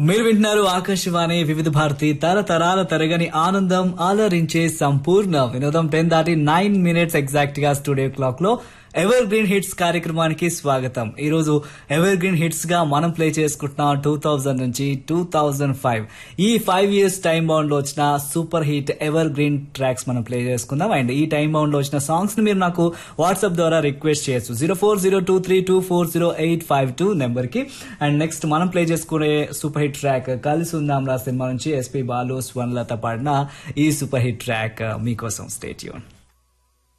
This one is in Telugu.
మీరు వింటున్నారు ఆకాశవాణి వివిధ భారతి తరతరాల తరగని ఆనందం ఆలరించే సంపూర్ణ వినోదం టెన్ దాటి నైన్ మినిట్స్ ఎగ్జాక్ట్ గా స్టూడియో క్లాక్ లో ఎవర్ గ్రీన్ హిట్స్ కార్యక్రమానికి స్వాగతం ఈ రోజు ఎవర్ గ్రీన్ హిట్స్ గా మనం ప్లే చేసుకుంటున్నాం టూ థౌజండ్ నుంచి టూ థౌజండ్ ఫైవ్ ఈ ఫైవ్ ఇయర్స్ టైం బౌండ్ లో వచ్చిన super hit evergreen tracks మనం ప్లే చేసుకుందాం అండ్ ఈ టైం బౌండ్ లో వచ్చిన సాంగ్స్ ని మీరు నాకు వాట్సాప్ ద్వారా రిక్వెస్ట్ చేయొచ్చు zero four zero two three two four zero eight five two number కి అండ్ నెక్స్ట్ మనం ప్లే చేసుకునే సూపర్ హిట్ ట్రాక్ కలిసి ఉందాం రా సినిమా నుంచి ఎస్పీ బాలు స్వర్ణలత పాడిన ఈ సూపర్ హిట్ ట్రాక్ మీకోసం స్టేట్ యూన్